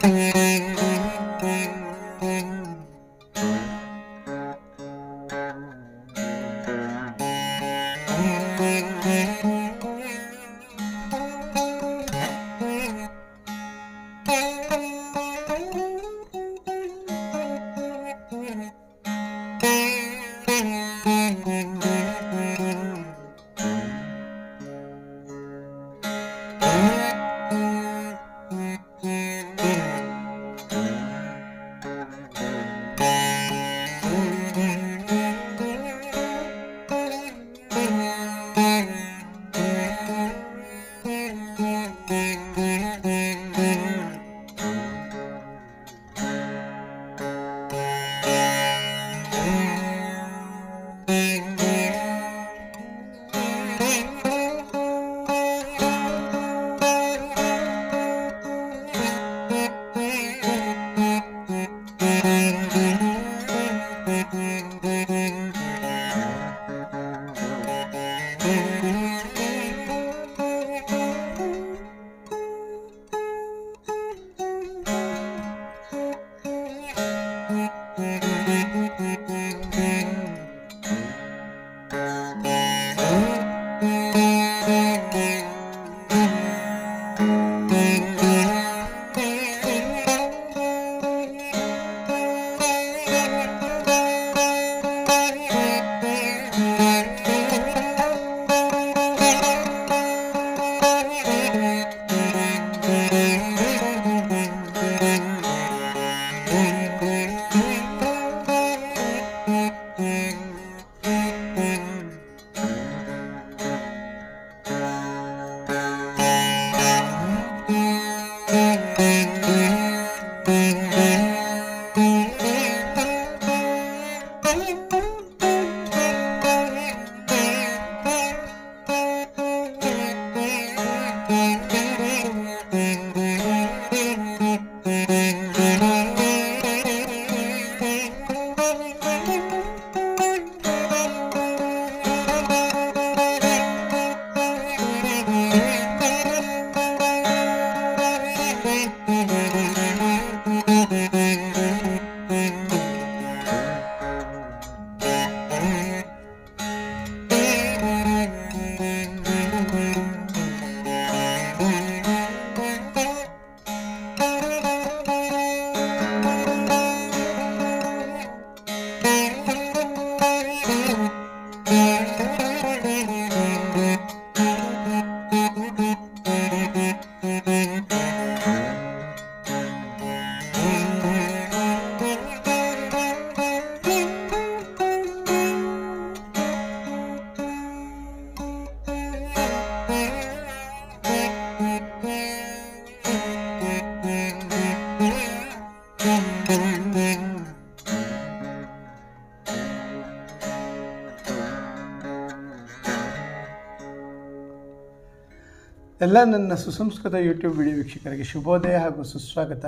ಎಲ್ಲ ನನ್ನ ಸುಸಂಸ್ಕೃತ ಯೂಟ್ಯೂಬ್ ವಿಡಿಯೋ ವೀಕ್ಷಕರಿಗೆ ಶುಭೋದಯ ಹಾಗೂ ಸುಸ್ವಾಗತ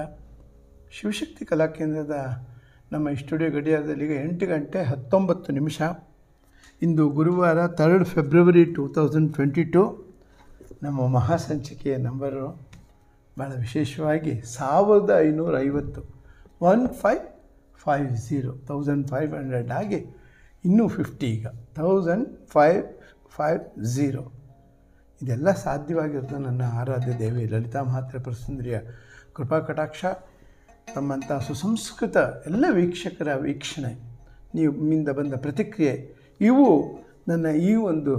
ಶಿವಶಕ್ತಿ ಕಲಾಕೇಂದ್ರದ ನಮ್ಮ ಈ ಸ್ಟುಡಿಯೋ ಗಡಿಯಾರದಲ್ಲಿ ಈಗ ಎಂಟು ಗಂಟೆ ಹತ್ತೊಂಬತ್ತು ನಿಮಿಷ ಇಂದು ಗುರುವಾರ third February two thousand twenty two ನಮ್ಮ ಮಹಾಸಂಚಿಕೆಯ ನಂಬರು ಭಾಳ ವಿಶೇಷವಾಗಿ ಸಾವಿರದ ಐನೂರ ಐವತ್ತು one five five zero thousand five hundred ಆಗಿ ಇನ್ನೂ ಫಿಫ್ಟಿ ಈಗ ತೌಸಂಡ್ ಫೈವ್ ಫೈವ್ ಝೀರೋ ಇದೆಲ್ಲ ಸಾಧ್ಯವಾಗಿರೋದು ನನ್ನ ಆರಾಧ್ಯ ದೇವಿ ಲಲಿತಾ ಮಹಾತ್ರ ಪ್ರಸುಂದರಿಯ ಕೃಪಾ ಕಟಾಕ್ಷ ತಮ್ಮಂಥ ಸುಸಂಸ್ಕೃತ ಎಲ್ಲ ವೀಕ್ಷಕರ ವೀಕ್ಷಣೆ ನೀವು ನಿಮ್ಮಿಂದ ಬಂದ ಪ್ರತಿಕ್ರಿಯೆ ಇವು ನನ್ನ ಈ ಒಂದು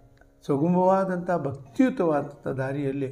ಸುಗಮವಾದಂಥ ಭಕ್ತಿಯುತವಾದಂಥ ದಾರಿಯಲ್ಲಿ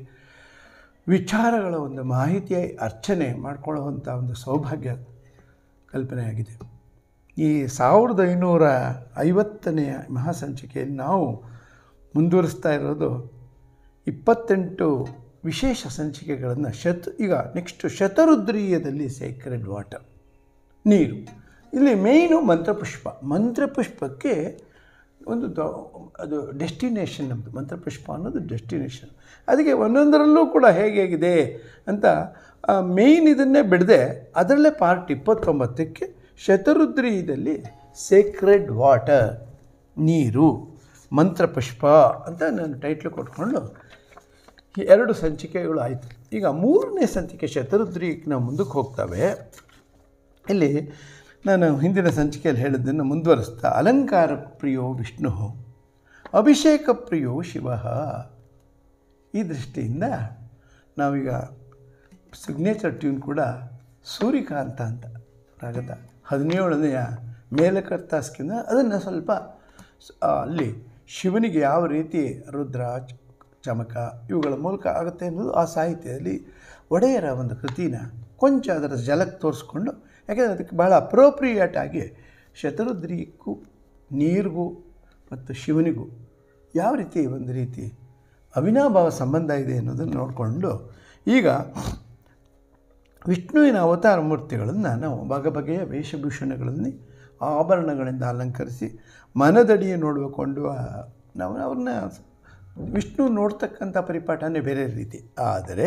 ವಿಚಾರಗಳ ಒಂದು ಮಾಹಿತಿಯ ಅರ್ಚನೆ ಮಾಡಿಕೊಳ್ಳುವಂಥ ಒಂದು ಸೌಭಾಗ್ಯ ಕಲ್ಪನೆಯಾಗಿದೆ ಈ ಸಾವಿರದ ಐನೂರ ಐವತ್ತನೆಯ ಮಹಾಸಂಚಿಕೆಯಲ್ಲಿ ನಾವು ಮುಂದುವರಿಸ್ತಾ ಇರೋದು ಇಪ್ಪತ್ತೆಂಟು ವಿಶೇಷ ಸಂಚಿಕೆಗಳನ್ನು ಶತ್ ಈಗ ನೆಕ್ಸ್ಟು ಶತರುದ್ರೀಯದಲ್ಲಿ ಸೇಕ್ರೆಡ್ ವಾಟರ್ ನೀರು ಇಲ್ಲಿ ಮೇಯ್ನು ಮಂತ್ರಪುಷ್ಪ ಮಂತ್ರಪುಷ್ಪಕ್ಕೆ ಒಂದು ದೊ ಅದು ಡೆಸ್ಟಿನೇಷನ್ ನಮ್ಮದು ಮಂತ್ರಪುಷ್ಪ ಅನ್ನೋದು ಡೆಸ್ಟಿನೇಷನ್ ಅದಕ್ಕೆ ಒಂದೊಂದರಲ್ಲೂ ಕೂಡ ಹೇಗೆ ಹೇಗಿದೆ ಅಂತ ಮೇಯ್ನ್ ಇದನ್ನೇ ಬಿಡದೆ ಅದರಲ್ಲೇ ಪಾರ್ಟ್ ಇಪ್ಪತ್ತೊಂಬತ್ತಕ್ಕೆ ಶತರುದ್ರೀಯದಲ್ಲಿ ಸೇಕ್ರೆಡ್ ವಾಟರ್ ನೀರು ಮಂತ್ರಪುಷ್ಪ ಅಂತ ನಾನು ಟೈಟ್ಲ್ ಕೊಟ್ಕೊಂಡು ಈ ಎರಡು ಸಂಚಿಕೆಗಳು ಆಯಿತು ಈಗ ಮೂರನೇ ಸಂಚಿಕೆ ಶತರುದ್ರಿಗೆ ನಾವು ಮುಂದಕ್ಕೆ ಹೋಗ್ತವೆ ಇಲ್ಲಿ ನಾನು ಹಿಂದಿನ ಸಂಚಿಕೆಯಲ್ಲಿ ಹೇಳಿದ್ದನ್ನು ಮುಂದುವರಿಸ್ತಾ ಅಲಂಕಾರ ಪ್ರಿಯೋ ವಿಷ್ಣು ಅಭಿಷೇಕ ಪ್ರಿಯೋ ಶಿವ ಈ ದೃಷ್ಟಿಯಿಂದ ನಾವೀಗ ಸಿಗ್ನೇಚರ್ ಟ್ಯೂನ್ ಕೂಡ ಸೂರ್ಯಕಾಂತ ಅಂತ ರಾಗದ ಹದಿನೇಳನೆಯ ಮೇಲಕರ್ತಾಸ್ಕಿಂದ ಅದನ್ನು ಸ್ವಲ್ಪ ಸ- ಆ, ಅಲ್ಲಿ ಶಿವನಿಗೆ ಯಾವ ರೀತಿ ರುದ್ರ ಚ- ಚಮಕ ಇವುಗಳ ಮೂಲಕ ಆಗುತ್ತೆ ಅನ್ನೋದು ಆ ಸಾಹಿತ್ಯದಲ್ಲಿ ಒಡೆಯರ ಒಂದು ಕೃತಿನ ಕೊಂಚ ಅದರ ಜಲಕ್ಕೆ ತೋರಿಸ್ಕೊಂಡು ಯಾಕೆಂದರೆ ಅದಕ್ಕೆ ಭಾಳ ಅಪ್ರೋಪ್ರಿಯೇಟ್ ಆಗಿ ಶತರುದ್ರಿಗೂ ನೀರಿಗೂ ಮತ್ತು ಶಿವನಿಗೂ ಯಾವ ರೀತಿ ಒಂದು ರೀತಿ ಅವಿನಾಭಾವ ಸಂಬಂಧ ಇದೆ ಅನ್ನೋದನ್ನು ನೋಡಿಕೊಂಡು ಈಗ ವಿಷ್ಣುವಿನ ಅವತಾರ ಮೂರ್ತಿಗಳನ್ನು ನಾವು ಬಗೆ ಬಗೆಯ ವೇಷಭೂಷಣಗಳಲ್ಲಿ ಆಭರಣಗಳಿಂದ ಅಲಂಕರಿಸಿ ಮನದಡಿಯೇ ನೋಡಿಕೊಂಡು ನಾವು ಅವ್ರನ್ನ ವಿಷ್ಣು ನೋಡ್ತಕ್ಕಂಥ ಪರಿಪಾಠನೇ ಬೇರೆ ರೀತಿ ಆದರೆ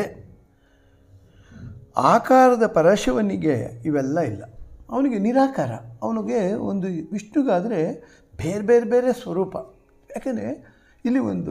ಆಕಾರದ ಪರಶಿವನಿಗೆ ಇವೆಲ್ಲ ಇಲ್ಲ ಅವನಿಗೆ ನಿರಾಕಾರ ಅವನಿಗೆ ಒಂದು ವಿಷ್ಣುಗಾದರೆ ಬೇರೆ ಬೇರೆ ಬೇರೆ ಸ್ವರೂಪ ಯಾಕೆಂದರೆ ಇಲ್ಲಿ ಒಂದು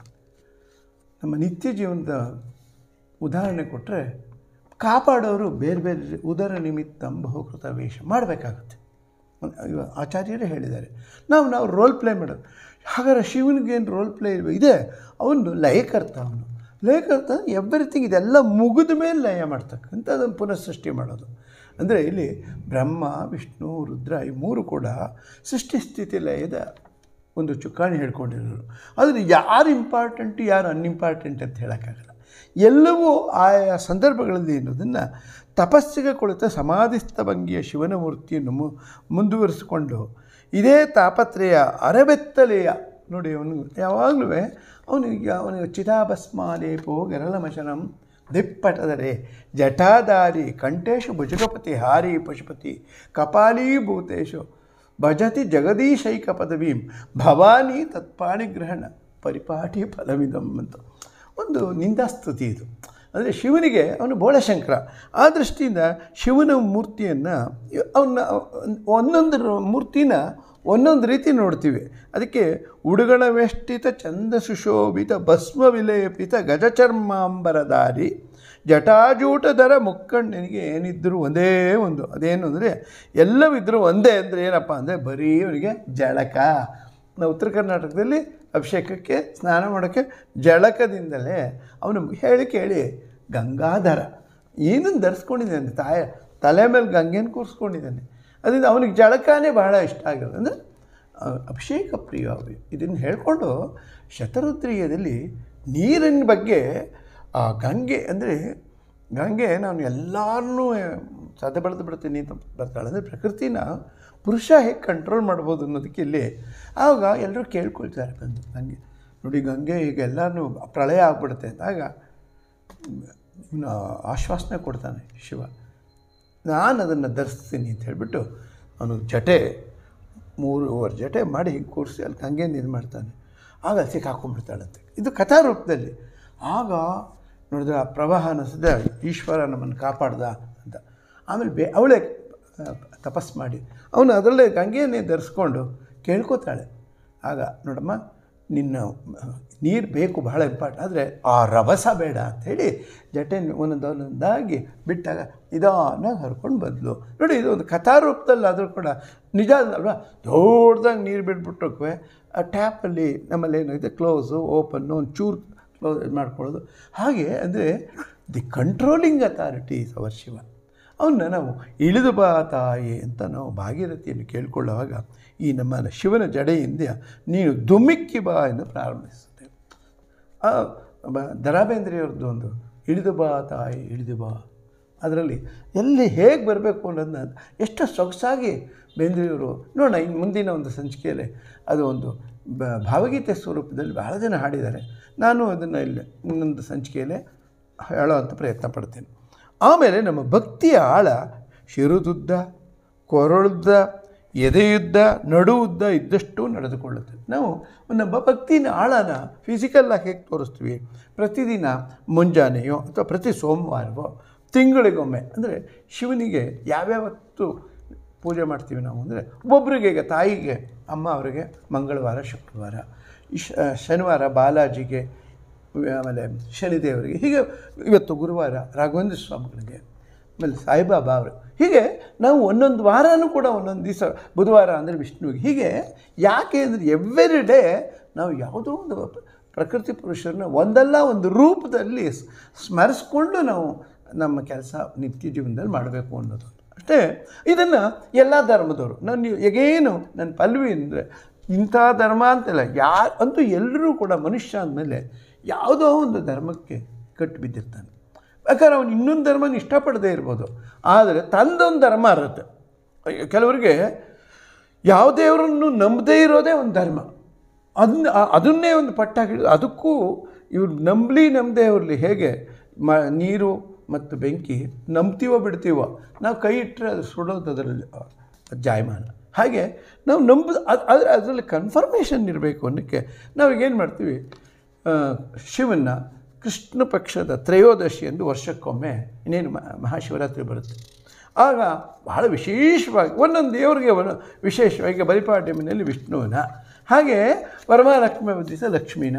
ನಮ್ಮ ನಿತ್ಯ ಜೀವನದ ಉದಾಹರಣೆ ಕೊಟ್ಟರೆ ಕಾಪಾಡೋರು ಬೇರೆ ಬೇರೆ ಉದರ ನಿಮಿತ್ತ ಬಹುಕೃತ ವೇಷ ಮಾಡಬೇಕಾಗತ್ತೆ ಇವ- ಆಚಾರ್ಯರೇ ಹೇಳಿದ್ದಾರೆ ನಾವು ನಾವು ರೋಲ್ ಪ್ಲೇ ಮಾಡೋದು ಹಾಗಾದ್ರೆ ಶಿವನಿಗೇನು ರೋಲ್ ಪ್ಲೇ ಇಲ್ವ ಇದೆ ಅವನು ಲಯಕರ್ತ ಅವನು ಲಯಕರ್ತ ಎವ್ರಿಥಿಂಗ್ ಇದೆಲ್ಲ ಮುಗಿದ ಮೇಲೆ ಲಯ ಮಾಡ್ತಕ್ಕಂಥದ್ದನ್ನು ಪುನಃ ಸೃಷ್ಟಿ ಮಾಡೋದು ಅಂದರೆ ಇಲ್ಲಿ ಬ್ರಹ್ಮ ವಿಷ್ಣು ರುದ್ರ ಈ ಮೂರು ಕೂಡ ಸೃಷ್ಟಿ ಸ್ಥಿತಿ ಲಯದ ಒಂದು ಚುಕ್ಕಾಣಿ ಹೇಳ್ಕೊಂಡಿರೋರು ಆದರೆ ಯಾರು ಇಂಪಾರ್ಟೆಂಟ್ ಯಾರು ಅನ್ಇಂಪಾರ್ಟೆಂಟ್ ಅಂತ ಹೇಳೋಕ್ಕಾಗಲ್ಲ ಎಲ್ಲವೂ ಆಯಾ ಸಂದರ್ಭಗಳಲ್ಲಿ ಅನ್ನೋದನ್ನು ತಪಸ್ಸಿಗೆ ಕುಳಿತ ಸಮಾಧಿಸ್ಥ ಭಂಗಿಯ ಶಿವನ ಮೂರ್ತಿಯನ್ನು ಮು ಮುಂದುವರಿಸಿಕೊಂಡು ಇದೇ ತಾಪತ್ರಯ ಅರಬೆತ್ತಲೆಯ ನೋಡಿ ಅವನು ಯಾವಾಗಲೂ ಅವನಿಗೆ ಅವನಿಗೆ ಚಿತಾಭಸ್ಮಾಲೇಪೋ ಗರಳಮಶನಂ ದಿಪ್ಪಟದರೆ ಜಟಾಧಾರಿ ಕಂಠೇಶು ಭುಜಗಪತಿ ಹಾರಿ ಪಶುಪತಿ ಕಪಾಲೀಭೂತೇಶು ಭಜತಿ ಜಗದೀಶೈಕ ಪದವೀಂ ಭವಾನಿ ತತ್ಪಾಣಿಗ್ರಹಣ ಪರಿಪಾಠಿ ಫಲವಿದಂ ಅಂತ ಒಂದು ನಿಂದಾಸ್ತುತಿ ಇದು ಅಂದರೆ ಶಿವನಿಗೆ ಅವನು ಬೋಳಶಂಕರ ಆ ದೃಷ್ಟಿಯಿಂದ ಶಿವನ ಮೂರ್ತಿಯನ್ನು ಅವನ್ನ ಒಂದೊಂದು ಮೂರ್ತಿನ ಒಂದೊಂದು ರೀತಿ ನೋಡ್ತೀವಿ ಅದಕ್ಕೆ ಉಡುಗಣ ವೆಷ್ಟಿತ ಚಂದ ಸುಶೋಭಿತ ಭಸ್ಮ ವಿಲೇಪಿತ ಗಜಚರ್ಮಾಂಬರಧಾರಿ ಜಟಾಜೂಟದರ ಮುಕ್ಕಣ್ಣನಿಗೆ ಏನಿದ್ದರೂ ಒಂದೇ ಒಂದು ಅದೇನು ಅಂದರೆ ಎಲ್ಲವಿದ್ದರೂ ಒಂದೇ ಅಂದರೆ ಏನಪ್ಪ ಅಂದರೆ ಬರೀ ಅವನಿಗೆ ಜಳಕ ನಾವು ಉತ್ತರ ಕರ್ನಾಟಕದಲ್ಲಿ ಅಭಿಷೇಕಕ್ಕೆ ಸ್ನಾನ ಮಾಡೋಕ್ಕೆ ಜಳಕದಿಂದಲೇ ಅವನು ಹೇಳಿ ಕೇಳಿ ಗಂಗಾಧರ ಏನನ್ನು ಧರಿಸ್ಕೊಂಡಿದ್ದಾನೆ ತಾಯ ತಲೆ ಮೇಲೆ ಗಂಗೆನ ಕೂರಿಸ್ಕೊಂಡಿದ್ದಾನೆ ಅದರಿಂದ ಅವನಿಗೆ ಜಳಕನೇ ಬಹಳ ಇಷ್ಟ ಆಗಿರೋದು ಅಂದರೆ ಆ, ಅಭಿಷೇಕ ಪ್ರಿಯ ಅವರು ಇದನ್ನು ಹೇಳಿಕೊಂಡು ಶತರುದ್ರೀಯದಲ್ಲಿ ನೀರಿನ ಬಗ್ಗೆ ಆ ಗಂಗೆ ಅಂದರೆ ಗಂಗೆ ನಾನು ಎಲ್ಲರನ್ನೂ ಸದೆ ಬೆಳೆದು ಬಿಡ್ತೀನಿ ಅಂತ ಬರ್ತಾಳೆ ಅಂದರೆ ಪ್ರಕೃತಿನ ಪುರುಷ ಹೇಗೆ ಕಂಟ್ರೋಲ್ ಮಾಡ್ಬೋದು ಅನ್ನೋದಕ್ಕೆ ಇಲ್ಲಿ ಆವಾಗ ಎಲ್ಲರೂ ಕೇಳ್ಕೊಳ್ತಾರೆ ಬಂದು ಗಂಗೆ ನೋಡಿ ಗಂಗೆ ಈಗ ಎಲ್ಲರನ್ನೂ ಪ್ರಳಯ ಆಗ್ಬಿಡುತ್ತೆ ಆಗ ಇವನು ಆಶ್ವಾಸನೆ ಕೊಡ್ತಾನೆ ಶಿವ ನಾನು ಅದನ್ನು ಧರಿಸ್ತೀನಿ ಅಂತ ಹೇಳಿಬಿಟ್ಟು ಅವನು ಜಟೆ ಮೂರುವರೆ ಜಟೆ ಮಾಡಿ ಹಿಂಗೆ ಕೂರಿಸಿ ಅಲ್ಲಿ ಗಂಗೆನ ಇದು ಮಾಡ್ತಾನೆ ಆಗ ಅಲ್ಲಿ ಸಿಕ್ಕಾಕೊಂಡ್ಬಿಡ್ತಾಳಂತೆ ಇದು ಕಥಾರೂಪದಲ್ಲಿ ಆಗ ನೋಡಿದ್ರೆ ಆ ಪ್ರವಾಹ ಅನ್ನಿಸಿದೆ ಈಶ್ವರ ನಮ್ಮನ್ನು ಕಾಪಾಡ್ದ ಅಂತ ಆಮೇಲೆ ಬೇ ಅವಳೇ ತಪಸ್ ಮಾಡಿ ಅವನು ಅದರಲ್ಲೇ ಗಂಗೆಯನ್ನೇ ಧರಿಸ್ಕೊಂಡು ಕೇಳ್ಕೊತಾಳೆ ಆಗ ನೋಡಮ್ಮ ನಿನ್ನ ನೀರು ಬೇಕು ಬಹಳ ಇಂಪಾರ್ಟ್ ಆದರೆ ಆ ರಭಸ ಬೇಡ ಅಂಥೇಳಿ ಜಟೆ ಒಂದೊಂದು ಒಂದೊಂದಾಗಿ ಬಿಟ್ಟಾಗ ನಿಧಾನಾಗಿ ಹರ್ಕೊಂಡು ಬಂದ್ಲು ನೋಡಿ ಇದು ಒಂದು ಕಥಾರೂಪದಲ್ಲಿ ಆದರೂ ಕೂಡ ನಿಜ ಅಲ್ವಾ ದೊಡ್ಡದಾಗಿ ನೀರು ಬಿಟ್ಬಿಟ್ಟು ಆ ಟ್ಯಾಪಲ್ಲಿ ನಮ್ಮಲ್ಲಿ ಏನಿದೆ ಕ್ಲೋಸು ಓಪನ್ನು ಒಂದು ಚೂರು ಕ್ಲೋಸ್ ಮಾಡ್ಕೊಳ್ಳೋದು ಹಾಗೆ ಅಂದರೆ the controlling authority is our Shiva ಅವನ್ನ ನಾವು ಇಳಿದು ಬಾ ತಾಯಿ ಅಂತ ನಾವು ಭಾಗೀರಥಿಯನ್ನು ಕೇಳಿಕೊಳ್ಳುವಾಗ ಈ ನಮ್ಮ ಶಿವನ ಜಡೆಯಿಂದ ನೀನು ದುಮಿಕ್ಕಿ ಬಾ ಎಂದು ಪ್ರಾರಂಭಿಸುತ್ತೆ ಆ ಬ- ದ ರಾ ಬೇಂದ್ರೆಯವ್ರದ್ದು ಒಂದು ಇಳಿದು ಬಾ ತಾಯಿ ಇಳಿದು ಬಾ ಅದರಲ್ಲಿ ಎಲ್ಲಿ ಹೇಗೆ ಬರಬೇಕು ಅನ್ನೋದನ್ನ ಎಷ್ಟು ಸೊಗಸಾಗಿ ಬೇಂದ್ರೆಯವರು ನೋಡೋಣ ಇನ್ನು ಮುಂದಿನ ಒಂದು ಸಂಚಿಕೆಯಲ್ಲಿ ಅದು ಒಂದು ಬ ಭಾವಗೀತೆ ಸ್ವರೂಪದಲ್ಲಿ ಬಹಳ ಜನ ಹಾಡಿದ್ದಾರೆ ನಾನು ಅದನ್ನು ಇಲ್ಲಿ ಇನ್ನೊಂದು ಸಂಚಿಕೆಯಲ್ಲೇ ಹೇಳೋ ಅಂತ ಪ್ರಯತ್ನ ಪಡ್ತೇನೆ ಆಮೇಲೆ ನಮ್ಮ ಭಕ್ತಿಯ ಆಳ ಶಿರುದುದ್ದ ಕೊರಳುದ್ದ ಎದೆಯುದ್ದ ನಡುವುದ್ದ ಇದ್ದಷ್ಟು ನಡೆದುಕೊಳ್ಳುತ್ತೆ ನಾವು ನಮ್ಮ ಭಕ್ತಿನ ಆಳನ ಫಿಸಿಕಲ್ಲಾಗಿ ಹೇಗೆ ತೋರಿಸ್ತೀವಿ ಪ್ರತಿದಿನ ಮುಂಜಾನೆಯೋ ಅಥವಾ ಪ್ರತಿ ಸೋಮವಾರವೋ ತಿಂಗಳಿಗೊಮ್ಮೆ ಅಂದರೆ ಶಿವನಿಗೆ ಯಾವ್ಯಾವತ್ತು ಪೂಜೆ ಮಾಡ್ತೀವಿ ನಾವು ಅಂದರೆ ಒಬ್ಬೊಬ್ಬರಿಗೆ ಈಗ ತಾಯಿಗೆ ಅಮ್ಮ ಅವರಿಗೆ ಮಂಗಳವಾರ ಶುಕ್ರವಾರ ಈ ಶ- ಶನಿವಾರ ಬಾಲಾಜಿಗೆ ಆಮೇಲೆ ಶನಿದೇವರಿಗೆ ಹೀಗೆ ಇವತ್ತು ಗುರುವಾರ ರಾಘವೇಂದ್ರ ಸ್ವಾಮಿಗಳಿಗೆ ಆಮೇಲೆ ಸಾಯಿಬಾಬಾ ಅವರು ಹೀಗೆ ನಾವು ಒಂದೊಂದು ವಾರನೂ ಕೂಡ ಒಂದೊಂದು ದಿವಸ ಬುಧವಾರ ಅಂದರೆ ವಿಷ್ಣುವಿಗೆ ಹೀಗೆ ಯಾಕೆ ಅಂದರೆ ಎವ್ರಿ ಡೇ ನಾವು ಯಾವುದೋ ಒಂದು ಪ್ರಕೃತಿ ಪುರುಷರನ್ನ ಒಂದಲ್ಲ ಒಂದು ರೂಪದಲ್ಲಿ ಸ್- ಸ್ಮರಿಸ್ಕೊಂಡು ನಾವು ನಮ್ಮ ಕೆಲಸ ನಿತ್ಯ ಜೀವನದಲ್ಲಿ ಮಾಡಬೇಕು ಅನ್ನೋದು ಅಷ್ಟೇ ಇದನ್ನು ಎಲ್ಲ ಧರ್ಮದವರು ನಾನು ಎಗೇನು ನನ್ನ ಪಲ್ವಿ ಅಂದರೆ ಇಂಥ ಧರ್ಮ ಅಂತಿಲ್ಲ ಯಾ ಅಂತೂ ಎಲ್ಲರೂ ಕೂಡ ಮನುಷ್ಯ ಅಂದಮೇಲೆ ಯಾವುದೋ ಒಂದು ಧರ್ಮಕ್ಕೆ ಕಟ್ಟು ಬಿದ್ದಿರ್ತಾನೆ ಬೇಕಾದ್ರೆ ಅವನು ಇನ್ನೊಂದು ಧರ್ಮನ ಇಷ್ಟಪಡದೇ ಇರ್ಬೋದು ಆದರೆ ತಂದೊಂದು ಧರ್ಮ ಇರುತ್ತೆ ಕೆಲವರಿಗೆ ಯಾವ ದೇವರನ್ನು ನಂಬದೇ ಇರೋದೇ ಒಂದು ಧರ್ಮ ಅದನ್ನ ಆ- ಅದನ್ನೇ ಒಂದು ಪಟ್ಟ ಹಿಡಿದು ಅದಕ್ಕೂ ಇವ್ರು ನಂಬಲಿ ನಂಬದೇ ಇರಲಿ ಹೇಗೆ ಮ ನೀರು ಮತ್ತು ಬೆಂಕಿ ನಂಬ್ತೀವೋ ಬಿಡ್ತೀವೋ ನಾವು ಕೈ ಇಟ್ಟರೆ ಅದು ಸುಡೋದು ಅದರಲ್ಲಿ ಆ, ಜಾಯಮಾನ ಹಾಗೆ ನಾವು ನಂಬ ಅದು ಆದರೆ ಅದರಲ್ಲಿ ಕನ್ಫರ್ಮೇಷನ್ ಇರಬೇಕು ಅನ್ನೋಕ್ಕೆ ನಾವೀಗೇನು ಮಾಡ್ತೀವಿ ಆ, ಶಿವನ್ನ ಕೃಷ್ಣ ಪಕ್ಷದ ತ್ರಯೋದಶಿ ಎಂದು ವರ್ಷಕ್ಕೊಮ್ಮೆ ಇನ್ನೇನು ಮ- ಮಹಾಶಿವರಾತ್ರಿ ಬರುತ್ತೆ ಆಗ ಬಹಳ ವಿಶೇಷವಾಗಿ ಒಂದೊಂದು ದೇವರಿಗೆ ಒಂದು ವಿಶೇಷವಾಗಿ ಬಲಿಪಾಡ್ಯಮಿನಲ್ಲಿ ವಿಷ್ಣುವಿನ ಹಾಗೆ ವರಮಹಾಲಕ್ಷ್ಮಿ ದಿವಸ ಲಕ್ಷ್ಮೀನ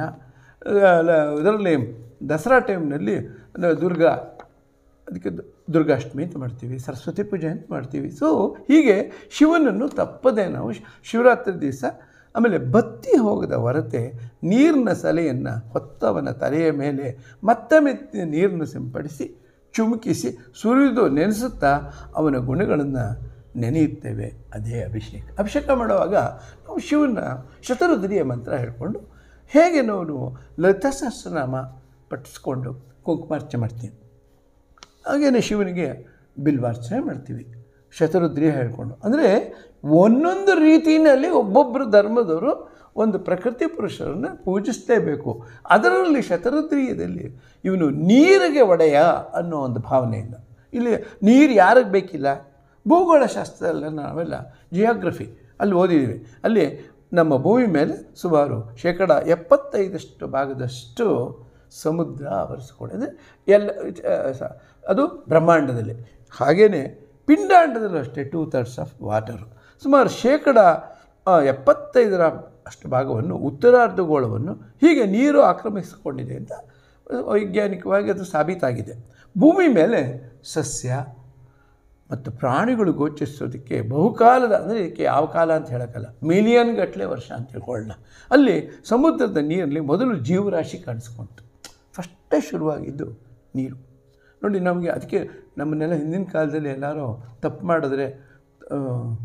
ಇದರಲ್ಲಿ ದಸರಾ ಟೈಮ್ನಲ್ಲಿ ದುರ್ಗಾ ಅದಕ್ಕೆ ದು- ದುರ್ಗಾಷ್ಟಮಿ ಅಂತ ಮಾಡ್ತೀವಿ ಸರಸ್ವತಿ ಪೂಜೆ ಅಂತ ಮಾಡ್ತೀವಿ ಸೊ ಹೀಗೆ ಶಿವನನ್ನು ತಪ್ಪದೆ ನಾವು ಶ್- ಶಿವರಾತ್ರಿ ದಿವಸ ಆಮೇಲೆ ಬತ್ತಿ ಹೋಗದ ಹೊರತೆ ನೀರಿನ ಸಲೆಯನ್ನು ಹೊತ್ತವನ ತಲೆಯ ಮೇಲೆ ಮತ್ತೆ ಮೆತ್ತಿ ನೀರನ್ನು ಸಿಂಪಡಿಸಿ ಚುಮುಕಿಸಿ ಸುರಿದು ನೆನೆಸುತ್ತಾ ಅವನ ಗುಣಗಳನ್ನು ನೆನೆಯುತ್ತೇವೆ ಅದೇ ಅಭಿಷೇಕ ಅಭಿಷೇಕ ಮಾಡುವಾಗ ನಾವು ಶಿವನ ಶತರುದ್ರಿಯ ಮಂತ್ರ ಹೇಳ್ಕೊಂಡು ಹೇಗೆ ನಾವು ಲಲಿತಾ ಸಹಸ್ರನಾಮ ಪಠಿಸ್ಕೊಂಡು ಕುಂಕುಮಾರ್ಚನೆ ಮಾಡ್ತೀವಿ ಹಾಗೇನೆ ಶಿವನಿಗೆ ಬಿಲ್ವಾರ್ಚನೆ ಮಾಡ್ತೀವಿ ಶತರುದ್ರಿಯ ಹೇಳ್ಕೊಂಡು ಅಂದರೆ ಒಂದೊಂದು ರೀತಿಯಲ್ಲಿ ಒಬ್ಬೊಬ್ಬರು ಧರ್ಮದವರು ಒಂದು ಪ್ರಕೃತಿ ಪುರುಷರನ್ನು ಪೂಜಿಸಲೇಬೇಕು ಅದರಲ್ಲಿ ಶತರುದ್ರಿಯದಲ್ಲಿ ಇವನು ನೀರಿಗೆ ಒಡೆಯ ಅನ್ನೋ ಒಂದು ಭಾವನೆಯಿಂದ ಇಲ್ಲಿ ನೀರು ಯಾರಿಗೆ ಬೇಕಿಲ್ಲ ಭೂಗೋಳಶಾಸ್ತ್ರದಲ್ಲಿ ನಾವೆಲ್ಲ ಜಿಯೋಗ್ರಫಿ ಅಲ್ಲಿ ಓದಿದ್ದೀವಿ ಅಲ್ಲಿ ನಮ್ಮ ಭೂಮಿ ಮೇಲೆ ಸುಮಾರು ಶೇಕಡ ಎಪ್ಪತ್ತೈದಷ್ಟು ಭಾಗದಷ್ಟು ಸಮುದ್ರ ಆವರಿಸಿಕೊಂಡಿದೆ ಎಲ್ಲ ಆ, ಸ- ಅದು ಬ್ರಹ್ಮಾಂಡದಲ್ಲಿ ಹಾಗೆಯೇ ಪಿಂಡಾಂಡದಲ್ಲೂ ಅಷ್ಟೇ ಟೂ ಥರ್ಡ್ಸ್ ಆಫ್ ವಾಟರು ಸುಮಾರು ಶೇಕಡ ಆ, ಎಪ್ಪತ್ತೈದರ ಅಷ್ಟು ಭಾಗವನ್ನು ಉತ್ತರಾರ್ಧಗೋಳವನ್ನು ಹೀಗೆ ನೀರು ಆಕ್ರಮಿಸಿಕೊಂಡಿದೆ ಅಂತ ವೈಜ್ಞಾನಿಕವಾಗಿ ಅದು ಸಾಬೀತಾಗಿದೆ ಭೂಮಿ ಮೇಲೆ ಸಸ್ಯ ಮತ್ತು ಪ್ರಾಣಿಗಳು ಗೋಚರಿಸೋದಕ್ಕೆ ಬಹುಕಾಲದ ಅಂದರೆ ಇದಕ್ಕೆ ಯಾವ ಕಾಲ ಅಂತ ಹೇಳೋಕ್ಕಲ್ಲ ಮಿಲಿಯನ್ ಗಟ್ಟಲೆ ವರ್ಷ ಅಂತ ತಿಳ್ಕೊಳ್ಳೋಣ ಅಲ್ಲಿ ಸಮುದ್ರದ ನೀರಲ್ಲಿ ಮೊದಲು ಜೀವರಾಶಿ ಕಾಣಿಸ್ಕೊಂತು ಫಸ್ಟೇ ಶುರುವಾಗಿದ್ದು ನೀರು ನೋಡಿ ನಮಗೆ ಅದಕ್ಕೆ ನಮ್ಮನ್ನೆಲ್ಲ ಹಿಂದಿನ ಕಾಲದಲ್ಲಿ ಎಲ್ಲರೂ ತಪ್ಪು ಮಾಡಿದ್ರೆ ಆ,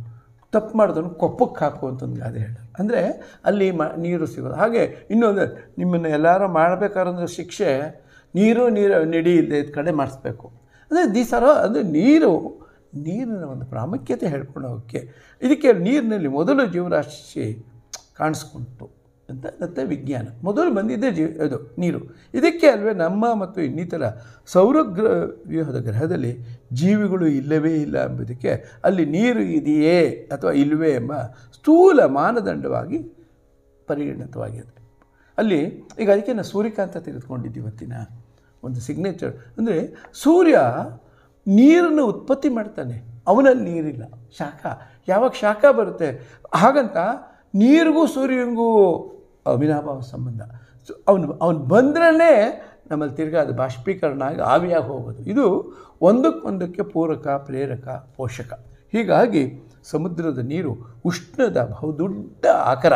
ತಪ್ಪು ಮಾಡಿದವನು ಕೊಪ್ಪಕ್ಕೆ ಹಾಕು ಅಂತ ಒಂದು ಗಾದೆ ಹೇಳ ಅಂದರೆ ಅಲ್ಲಿ ಮ ನೀರು ಸಿಗೋದು ಹಾಗೆ ಇನ್ನೊಂದು ನಿಮ್ಮನ್ನು ಎಲ್ಲರೂ ಮಾಡಬೇಕಾದ್ರೆ ಶಿಕ್ಷೆ ನೀರು ನೀರು ನಡಿ ಇಲ್ಲದೆ ಇದ್ದ ಕಡೆ ಮಾಡಿಸ್ಬೇಕು ಅಂದರೆ ದೀಸ್ ಆರ್ ಅಂದರೆ ನೀರು ನೀರಿನ ಒಂದು ಪ್ರಾಮುಖ್ಯತೆ ಹೇಳ್ಕೊಂಡು ಹೋಗೋಕ್ಕೆ ಇದಕ್ಕೆ ನೀರಿನಲ್ಲಿ ಮೊದಲು ಜೀವರಾಶಿ ಕಾಣಿಸ್ಕೊಂತು ಅಂತ ಮತ್ತೆ ವಿಜ್ಞಾನ ಮೊದಲು ಬಂದಿದ್ದೇ ಜೀವ ಇದು ನೀರು ಇದಕ್ಕೆ ಅಲ್ವೇ ನಮ್ಮ ಮತ್ತು ಇನ್ನಿತರ ಸೌರಗ್ರ ವ್ಯೂಹದ ಗ್ರಹದಲ್ಲಿ ಜೀವಿಗಳು ಇಲ್ಲವೇ ಇಲ್ಲ ಎಂಬುದಕ್ಕೆ ಅಲ್ಲಿ ನೀರು ಇದೆಯೇ ಅಥವಾ ಇಲ್ಲವೇ ಎಂಬ ಸ್ಥೂಲ ಮಾನದಂಡವಾಗಿ ಪರಿಗಣಿತವಾಗಿದೆ ಅಲ್ಲಿ ಈಗ ಅದಕ್ಕೆ ನಾವು ಸೂರ್ಯಕಾಂತ ತೆಗೆದುಕೊಂಡಿದ್ದೀವಿ ಇವತ್ತಿನ ಒಂದು ಸಿಗ್ನೇಚರ್ ಅಂದರೆ ಸೂರ್ಯ ನೀರನ್ನು ಉತ್ಪತ್ತಿ ಮಾಡ್ತಾನೆ ಅವನಲ್ಲಿ ನೀರಿಲ್ಲ ಶಾಖ ಯಾವಾಗ ಶಾಖ ಬರುತ್ತೆ ಹಾಗಂತ ನೀರಿಗೂ ಸೂರ್ಯನಿಗೂ ಅವಿನಾಭಾವ ಸಂಬಂಧ ಸೊ ಅವನು ಅವನು ಬಂದ್ರೇ ನಮ್ಮಲ್ಲಿ ತಿರ್ಗಾ ಅದು ಬಾಷ್ಪೀಕರಣ ಆಗಿ ಆವಿಯಾಗಿ ಹೋಗೋದು ಇದು ಒಂದಕ್ಕೊಂದಕ್ಕೆ ಪೂರಕ ಪ್ರೇರಕ ಪೋಷಕ ಹೀಗಾಗಿ ಸಮುದ್ರದ ನೀರು ಉಷ್ಣದ ಬಹುದೊಡ್ಡ ಆಕರ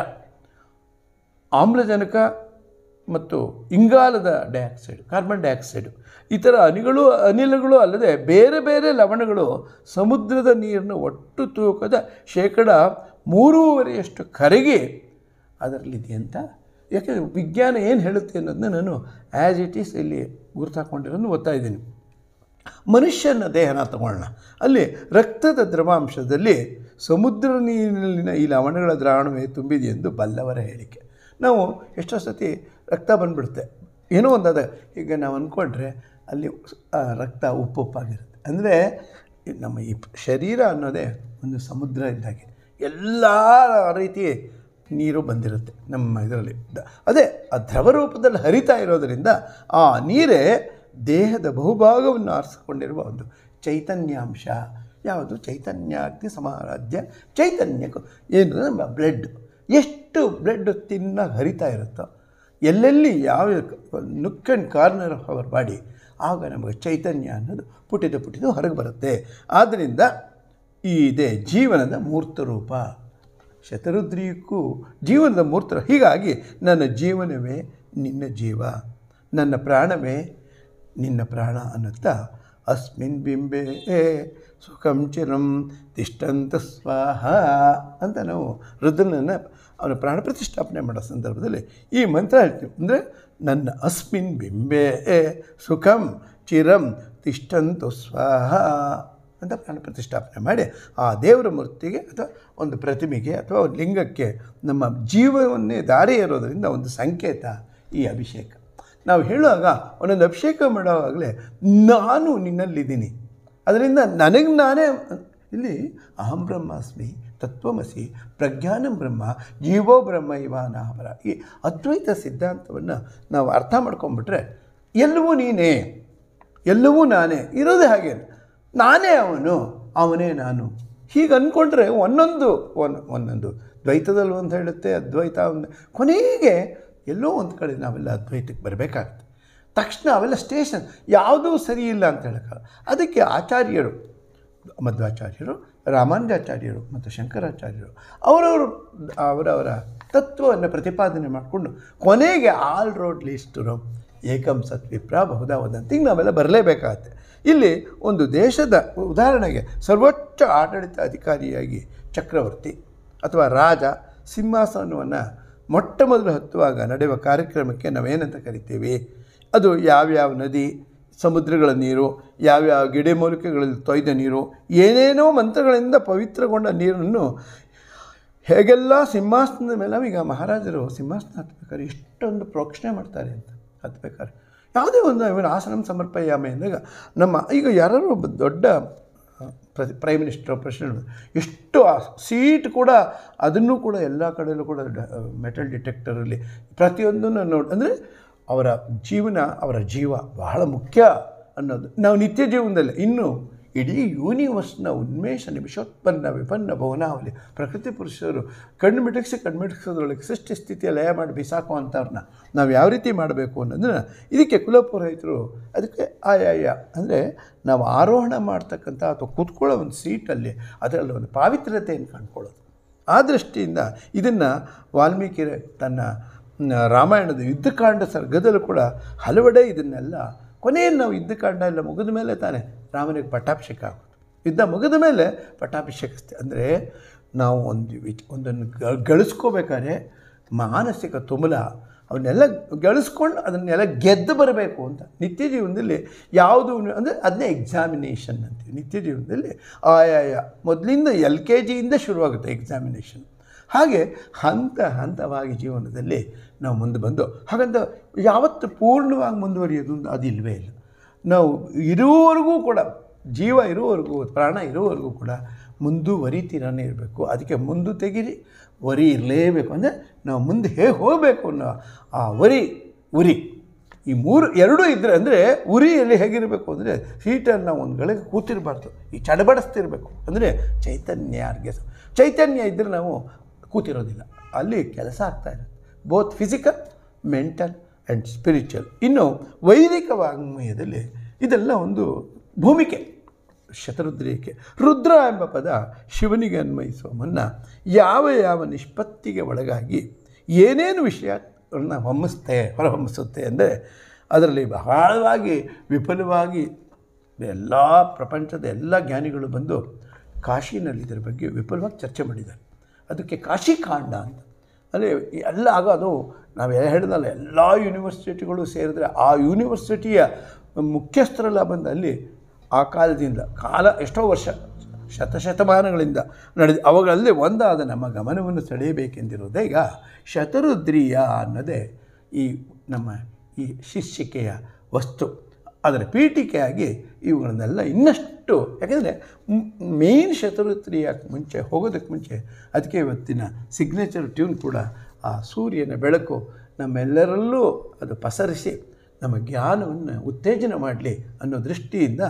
ಆಮ್ಲಜನಕ ಮತ್ತು ಇಂಗಾಲದ ಡೈಆಕ್ಸೈಡ್ ಕಾರ್ಬನ್ ಡೈಆಕ್ಸೈಡು ಇತರ ಅನಿಗಳು ಅನಿಲಗಳು ಅಲ್ಲದೆ ಬೇರೆ ಬೇರೆ ಲವಣಗಳು ಸಮುದ್ರದ ನೀರಿನ ಒಟ್ಟು ತೂಕದ ಶೇಕಡ ಮೂರೂವರೆಯಷ್ಟು ಕರಗಿ ಅದರಲ್ಲಿದೆ ಅಂತ ಯಾಕೆಂದರೆ ವಿಜ್ಞಾನ ಏನು ಹೇಳುತ್ತೆ ಅನ್ನೋದನ್ನ ನಾನು ಆ್ಯಸ್ ಇಟ್ ಈಸ್ ಇಲ್ಲಿ ಗುರುತಾಕೊಂಡಿರೋದು ಓದ್ತಾ ಇದ್ದೀನಿ ಮನುಷ್ಯನ ದೇಹನ ತಗೊಳ್ಳೋಣ ಅಲ್ಲಿ ರಕ್ತದ ದ್ರವಾಂಶದಲ್ಲಿ ಸಮುದ್ರ ನೀರಿನಲ್ಲಿನ ಈ ಲವಣಗಳ ದ್ರಾವಣವೇ ತುಂಬಿದೆ ಎಂದು ಬಲ್ಲವರ ಹೇಳಿಕೆ ನಾವು ಎಷ್ಟೋ ಸತಿ ರಕ್ತ ಬಂದ್ಬಿಡುತ್ತೆ ಏನೋ ಒಂದಾದ ಈಗ ನಾವು ಅಂದ್ಕೊಂಡ್ರೆ ಅಲ್ಲಿ ಆ, ರಕ್ತ ಉಪ್ಪು ಉಪ್ಪಾಗಿರುತ್ತೆ ಅಂದರೆ ನಮ್ಮ ಈ ಶರೀರ ಅನ್ನೋದೇ ಒಂದು ಸಮುದ್ರ ಇದ್ದಾಗೆ ಎಲ್ಲ ರೀತಿ ನೀರು ಬಂದಿರುತ್ತೆ ನಮ್ಮ ಇದರಲ್ಲಿ ದ- ಅದೇ ಆ ದ್ರವ ರೂಪದಲ್ಲಿ ಹರಿತಾ ಇರೋದರಿಂದ ಆ ನೀರೇ ದೇಹದ ಬಹುಭಾಗವನ್ನು ಆರಿಸಿಕೊಂಡಿರುವ ಒಂದು ಚೈತನ್ಯಾಂಶ ಯಾವುದು ಚೈತನ್ಯಾಗ್ನಿ ಸಮಾರಾಧ್ಯ ಚೈತನ್ಯ ಏನು ನಮ್ಮ ಬ್ಲಡ್ ಎಷ್ಟು ಬ್ಲಡ್ ತಿನ್ನಾಗಿ ಹರಿತಾ ಇರುತ್ತೋ ಎಲ್ಲೆಲ್ಲಿ ಯಾವ nook and corner of our body ಆಗ ನಮಗೆ ಚೈತನ್ಯ ಅನ್ನೋದು ಪುಟಿದು ಪುಟಿದು ಹೊರಗೆ ಬರುತ್ತೆ ಆದ್ದರಿಂದ ಈ ಇದೆ ಜೀವನದ ಮೂರ್ತ ರೂಪ ಶತರುದ್ರಿಯಕ್ಕೂ ಜೀವನದ ಮೂರ್ತ ಹೀಗಾಗಿ ನನ್ನ ಜೀವನವೇ ನಿನ್ನ ಜೀವ ನನ್ನ ಪ್ರಾಣವೇ ನಿನ್ನ ಪ್ರಾಣ ಅನ್ನುತ್ತಾ ಅಸ್ಮಿನ್ ಬಿಂಬೆ ಸುಖಂ ಚಿರಂ ತಿಷ್ಟಂತ ಸ್ವಾಹ ಅಂತ ನಾವು ರುದ್ರನನ್ನು ಅವನ ಪ್ರಾಣ ಪ್ರತಿಷ್ಠಾಪನೆ ಮಾಡೋ ಸಂದರ್ಭದಲ್ಲಿ ಈ ಮಂತ್ರ ಹೇಳ್ತೀವಿ ಅಂದರೆ ನನ್ನ ಅಸ್ಮಿನ್ ಬಿಂಬೆ ಸುಖಂ ಚಿರಂ ತಿಷ್ಟಂತು ಸ್ವಾಹ ಅಂತ ಪ್ರಾಣ ಪ್ರತಿಷ್ಠಾಪನೆ ಮಾಡಿ ಆ ದೇವರ ಮೂರ್ತಿಗೆ ಅಥವಾ ಒಂದು ಪ್ರತಿಮೆಗೆ ಅಥವಾ ಒಂದು ಲಿಂಗಕ್ಕೆ ನಮ್ಮ ಜೀವವನ್ನೇ ದಾರಿ ಇರೋದರಿಂದ ಒಂದು ಸಂಕೇತ ಈ ಅಭಿಷೇಕ ನಾವು ಹೇಳುವಾಗ ಒಂದೊಂದು ಅಭಿಷೇಕ ಮಾಡುವಾಗಲೇ ನಾನು ನಿನ್ನಲ್ಲಿದ್ದೀನಿ ಅದರಿಂದ ನನಗೆ ನಾನೇ ಇಲ್ಲಿ ಅಹಂ ಬ್ರಹ್ಮಾಸ್ಮಿ ತತ್ವಮಸಿ ಪ್ರಜ್ಞಾನಂ ಬ್ರಹ್ಮ ಜೀವೋ ಬ್ರಹ್ಮ ಇವ ನಾಪರ ಈ ಅದ್ವೈತ ಸಿದ್ಧಾಂತವನ್ನು ನಾವು ಅರ್ಥ ಮಾಡ್ಕೊಂಬಿಟ್ರೆ ಎಲ್ಲವೂ ನೀನೇ ಎಲ್ಲವೂ ನಾನೇ ಇರೋದೇ ಹಾಗೆ ನಾನೇ ಅವನು ಅವನೇ ನಾನು ಹೀಗೆ ಅಂದ್ಕೊಂಡ್ರೆ ಒಂದೊಂದು ಒನ್ ಒಂದೊಂದು ದ್ವೈತದಲ್ಲಿ ಒಂದು ಹೇಳುತ್ತೆ ಅದ್ವೈತ ಒಂದು ಕೊನೆಗೆ ಎಲ್ಲೋ ಒಂದು ಕಡೆ ನಾವೆಲ್ಲ ಅದ್ವೈತಕ್ಕೆ ಬರಬೇಕಾಗುತ್ತೆ ತಕ್ಷಣ ಅವೆಲ್ಲ ಸ್ಟೇಷನ್ ಯಾವುದೂ ಸರಿ ಇಲ್ಲ ಅಂತ ಹೇಳೋಕ್ಕಲ್ಲ ಅದಕ್ಕೆ ಆಚಾರ್ಯರು ಮಧ್ವಾಚಾರ್ಯರು ರಾಮಾನುಜಾಚಾರ್ಯರು ಮತ್ತು ಶಂಕರಾಚಾರ್ಯರು ಅವರವರು ಅವರವರ ತತ್ವವನ್ನು ಪ್ರತಿಪಾದನೆ ಮಾಡಿಕೊಂಡು ಕೊನೆಗೆ ಆಲ್ ರೋಡ್ ಲೀಸ್ಟರು ಏಕಂ ಸತ್ ವಿಪ್ರ ಬಹುದಾ ವದಂತಿಗೆ ನಾವೆಲ್ಲ ಬರಲೇಬೇಕಾಗತ್ತೆ ಇಲ್ಲಿ ಒಂದು ದೇಶದ ಉದಾಹರಣೆಗೆ ಸರ್ವೋಚ್ಚ ಆಡಳಿತ ಅಧಿಕಾರಿಯಾಗಿ ಚಕ್ರವರ್ತಿ ಅಥವಾ ರಾಜ ಸಿಂಹಾಸನವನ್ನು ಮೊಟ್ಟ ಮೊದಲು ಹತ್ತುವಾಗ ನಡೆಯುವ ಕಾರ್ಯಕ್ರಮಕ್ಕೆ ನಾವೇನಂತ ಕರಿತೀವಿ ಅದು ಯಾವ್ಯಾವ ನದಿ ಸಮುದ್ರಗಳ ನೀರು ಯಾವ್ಯಾವ ಗಿಡಮೂಲಿಕೆಗಳಲ್ಲಿ ತೊಯ್ದ ನೀರು ಏನೇನೋ ಮಂತ್ರಗಳಿಂದ ಪವಿತ್ರಗೊಂಡ ನೀರನ್ನು ಹೇಗೆಲ್ಲ ಸಿಂಹಾಸನದ ಮೇಲೆ ಈಗ ಮಹಾರಾಜರು ಸಿಂಹಾಸನ ಹತ್ಬೇಕಾದ್ರೆ ಇಷ್ಟೊಂದು ಪ್ರೋಕ್ಷಣೆ ಮಾಡ್ತಾರೆ ಅಂತ ಹತ್ಬೇಕಾದ್ರೆ ಯಾವುದೇ ಒಂದು ಇವನ್ ಆಸನಂ ಸಮರ್ಪಯಾಮೆ ಅಂದಾಗ ನಮ್ಮ ಈಗ ಯಾರು ಒಬ್ಬ ದೊಡ್ಡ ಪ್ರತಿ ಪ್ರೈಮ್ ಮಿನಿಸ್ಟರ್ ಪ್ರೆಸಿಡೆಂಟ್ ಎಷ್ಟು ಆ ಸೀಟ್ ಕೂಡ ಅದನ್ನು ಕೂಡ ಎಲ್ಲ ಕಡೆಯಲ್ಲೂ ಕೂಡ ಮೆಟಲ್ ಡಿಟೆಕ್ಟರಲ್ಲಿ ಪ್ರತಿಯೊಂದನ್ನು ನೋಡಿ ಅಂದರೆ ಅವರ ಜೀವನ ಅವರ ಜೀವ ಬಹಳ ಮುಖ್ಯ ಅನ್ನೋದು ನಾವು ನಿತ್ಯ ಜೀವನದಲ್ಲಿ ಇನ್ನು ಇಡೀ ಯೂನಿವರ್ಸ್ನ ಉನ್ಮೇಷ ನಿಮಿಷೋತ್ಪನ್ನ ವಿಪನ್ನ ಭವನಾವಲಿ ಪ್ರಕೃತಿ ಪುರುಷರು ಕಣ್ಣು ಮಿಟಕ್ಸಿ ಕಣ್ಣು ಮಿಟಕ್ಸೋದ್ರೊಳಗೆ ಸೃಷ್ಟಿ ಸ್ಥಿತಿಯ ಲಯ ಮಾಡಿ ಬಿಸಾಕೋ ಅಂಥವ್ರನ್ನ ನಾವು ಯಾವ ರೀತಿ ಮಾಡಬೇಕು ಅನ್ನೋದನ್ನ ಇದಕ್ಕೆ ಕುಲಪುರೋಹಿತರು ಅದಕ್ಕೆ ಆಯಾಯ ಅಂದರೆ ನಾವು ಆರೋಹಣ ಮಾಡ್ತಕ್ಕಂಥ ಅಥವಾ ಕೂತ್ಕೊಳ್ಳೋ ಒಂದು ಸೀಟಲ್ಲಿ ಅದರಲ್ಲಿ ಒಂದು ಪಾವಿತ್ರ್ಯತೆಯನ್ನು ಕಂಡುಕೊಳ್ಳೋದು ಆ ದೃಷ್ಟಿಯಿಂದ ಇದನ್ನು ವಾಲ್ಮೀಕಿ ತನ್ನ ರಾಮಾಯಣದ ಯುದ್ಧಕಾಂಡ ಸರ್ಗದಲ್ಲೂ ಕೂಡ ಹಲವೆಡೆ ಇದನ್ನೆಲ್ಲ ಕೊನೆಯಲ್ಲಿ ನಾವು ಯುದ್ಧಕಾಂಡ ಎಲ್ಲ ಮುಗಿದ ಮೇಲೆ ತಾನೇ ರಾಮನಿಗೆ ಪಟ್ಟಾಭಿಷೇಕ ಆಗೋದು ಯುದ್ಧ ಮುಗಿದ ಮೇಲೆ ಪಟ್ಟಾಭಿಷೇಕಿಸ್ತೆ ಅಂದರೆ ನಾವು ಒಂದು ವಿಚ್ ಒಂದನ್ನು ಗ ಗಳಿಸ್ಕೋಬೇಕಾದ್ರೆ ಮಾನಸಿಕ ತುಮಲ ಅವನ್ನೆಲ್ಲ ಗಳಿಸ್ಕೊಂಡು ಅದನ್ನೆಲ್ಲ ಗೆದ್ದು ಬರಬೇಕು ಅಂತ ನಿತ್ಯ ಜೀವನದಲ್ಲಿ ಯಾವುದು ಅಂದರೆ ಅದನ್ನೇ ಎಕ್ಸಾಮಿನೇಷನ್ ಅಂತೀವಿ ನಿತ್ಯ ಜೀವನದಲ್ಲಿ ಆಯಾಯ ಮೊದಲಿಂದ ಎಲ್ ಕೆ ಜಿಯಿಂದ ಶುರುವಾಗುತ್ತೆ ಎಕ್ಸಾಮಿನೇಷನ್ ಹಾಗೆ ಹಂತ ಹಂತವಾಗಿ ಜೀವನದಲ್ಲಿ ನಾವು ಮುಂದೆ ಬಂದು ಹಾಗಂತ ಯಾವತ್ತು ಪೂರ್ಣವಾಗಿ ಮುಂದುವರಿಯೋದು ಅದು ಇಲ್ಲವೇ ಇಲ್ಲ ನಾವು ಇರುವವರೆಗೂ ಕೂಡ ಜೀವ ಇರುವವರೆಗೂ ಪ್ರಾಣ ಇರುವವರೆಗೂ ಕೂಡ ಮುಂದುವರಿತೀರಾನೇ ಇರಬೇಕು ಅದಕ್ಕೆ ಮುಂದು ತೆಗೀರಿ ವರಿ ಇರಲೇಬೇಕು ಅಂದರೆ ನಾವು ಮುಂದೆ ಹೇಗೆ ಹೋಗಬೇಕು ಅನ್ನೋ ಆ ವರಿ ಉರಿ ಈ ಮೂರು ಎರಡೂ ಇದ್ದರೆ ಅಂದರೆ ಉರಿಯಲ್ಲಿ ಹೇಗಿರಬೇಕು ಅಂದರೆ ಹೀಟಲ್ಲಿ ನಾವು ಒಂದು ಗಳಿಗೆ ಕೂತಿರಬಾರ್ದು ಈ ಚಡಬಡಿಸ್ತಿರ್ಬೇಕು ಅಂದರೆ ಚೈತನ್ಯ ಅರ್ಗೆ ಚೈತನ್ಯ ಇದ್ದರೆ ನಾವು ಕೂತಿರೋದಿಲ್ಲ ಅಲ್ಲಿ ಕೆಲಸ ಆಗ್ತಾ ಇರುತ್ತೆ both physical mental and spiritual ಇನ್ನು ವೈದಿಕ ವಾಂಗ್ಮಯದಲ್ಲಿ ಇದೆಲ್ಲ ಒಂದು ಭೂಮಿಕೆ ಶತರುದ್ರಿಯಕ್ಕೆ ರುದ್ರ ಎಂಬ ಪದ ಶಿವನಿಗೆ ಅನ್ವಯಿಸುವ ಮುನ್ನ ಯಾವ ಯಾವ ನಿಷ್ಪತ್ತಿಗೆ ಒಳಗಾಗಿ ಏನೇನು ವಿಷಯಗಳನ್ನ ಹೊಮ್ಮಿಸುತ್ತೆ ಹೊರಹೊಮ್ಮಿಸುತ್ತೆ ಅಂದರೆ ಅದರಲ್ಲಿ ಬಹಳವಾಗಿ ವಿಪುಲವಾಗಿ ಎಲ್ಲ ಪ್ರಪಂಚದ ಎಲ್ಲ ಜ್ಞಾನಿಗಳು ಬಂದು ಕಾಶಿನಲ್ಲಿ ಇದರ ಬಗ್ಗೆ ವಿಪುಲವಾಗಿ ಚರ್ಚೆ ಮಾಡಿದ್ದಾರೆ ಅದಕ್ಕೆ ಕಾಶಿಕಾಂಡ ಅಂತ ಅಂದರೆ ಎಲ್ಲ ಆಗ ಅದು ನಾವು ಹೇಳಿದಲ್ಲ ಎಲ್ಲ ಯೂನಿವರ್ಸಿಟಿಗಳು ಸೇರಿದ್ರೆ ಆ ಯೂನಿವರ್ಸಿಟಿಯ ಮುಖ್ಯಸ್ಥರೆಲ್ಲ ಬಂದು ಅಲ್ಲಿ ಆ ಕಾಲದಿಂದ ಕಾಲ ಎಷ್ಟೋ ವರ್ಷ ಶತಶತಮಾನಗಳಿಂದ ನಡೆದು ಅವುಗಳಲ್ಲಿ ಒಂದಾದ ನಮ್ಮ ಗಮನವನ್ನು ಸೆಳೆಯಬೇಕೆಂದಿರುವುದೇ ಈಗ ಶತರುದ್ರಿಯ ಅನ್ನೋದೇ ಈ ನಮ್ಮ ಈ ಶಿಷ್ಯಿಕೆಯ ವಸ್ತು ಅದರ ಪೀಠಿಕೆಯಾಗಿ ಇವುಗಳನ್ನೆಲ್ಲ ಇನ್ನಷ್ಟು ಯಾಕೆಂದರೆ ಮೇನ್ ಶತರುದ್ರಿಯಕ್ಕೆ ಮುಂಚೆ ಹೋಗೋದಕ್ಕೆ ಮುಂಚೆ ಅದಕ್ಕೆ ಇವತ್ತಿನ ಸಿಗ್ನೇಚರ್ ಟ್ಯೂನ್ ಕೂಡ ಆ ಸೂರ್ಯನ ಬೆಳಕು ನಮ್ಮೆಲ್ಲರಲ್ಲೂ ಅದು ಪಸರಿಸಿ ನಮ್ಮ ಜ್ಞಾನವನ್ನು ಉತ್ತೇಜನ ಮಾಡಲಿ ಅನ್ನೋ ದೃಷ್ಟಿಯಿಂದ